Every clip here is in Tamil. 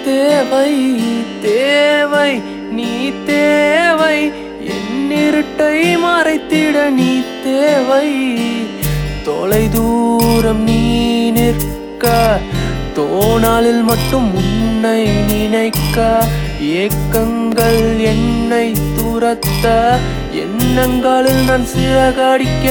தேவை தேவை நீ தேவை என் இருட்டை மறைத்திட நீ தேவை தொலை தூரம் நீ நிற்க தோணாலில் மட்டும் உன்னை நினைக்க ஏக்கங்கள் என்னை துரத்த எண்ணங்களில் நான் சிறகடிக்க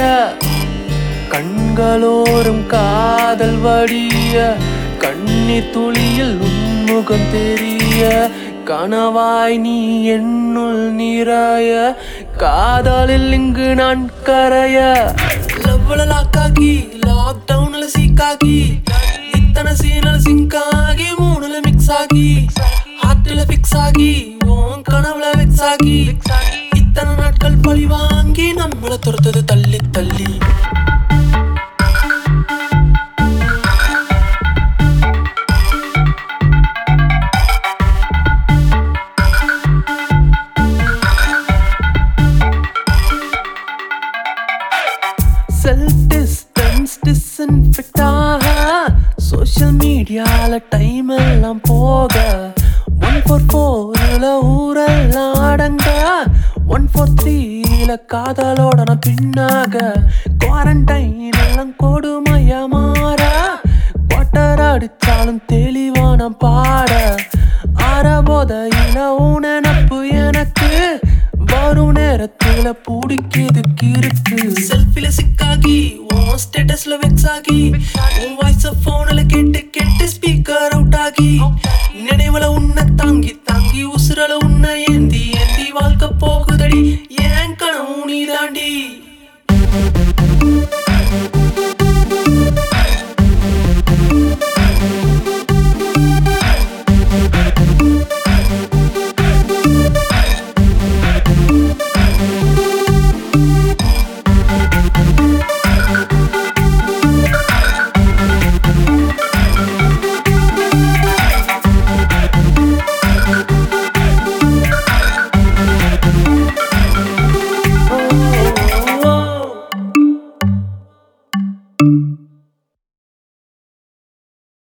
கண்களோரும் காதல் வடிய கண்ணீர் துளியில் உன்முகம் தெரிய கனவாய் நீ என்னுள் நிறைய காதலில் இங்கு நான் கரைய லவ்வள லாக்காகி லாக்டவுன்ல சீக்காகி இத்தனை சீனல் சிங்க் ஆகி மூணுல மிக்ஸ் ஆகி ஹார்ட்ல ஃபிக்ஸ் ஆகி உன் கனவுல வெக்ஸ் ஆகி இத்தனை நாட்கள் பழி வாங்கி நம்மள துரத்தது தள்ளி தள்ளி செல்ஃப் டிஸ்டன்ஸ் டிஸ்இன்ஃபெக்ட் ஆக சோஷியல் மீடியால டைம் எல்லாம் போக ஒன் ஃபோர் ஃபோரில் ஊரெல்லாம் அடங்க ஒன் ஃபோர் த்ரீல காதலோட நான் பின்னாக குவாரண்டைன் எல்லாம் கொடுமையா மாற வாட்டர் அடிச்சாலும் தெளிவான பாட ஆற போதையில உனப்பு எனக்கு வரும் நேரத்துல பிடிக்குது கிறுக்கு செல்ஃபில சிக்காகி உன் ஸ்டேட்டஸ்ல வெக்ஸ் ஆகி உன் வாய்ஸ் போன்ல கேட்டு கேட்டு ஸ்பீக்கர் அவுட் ஆகி நினைவுல உன்னை தாங்கி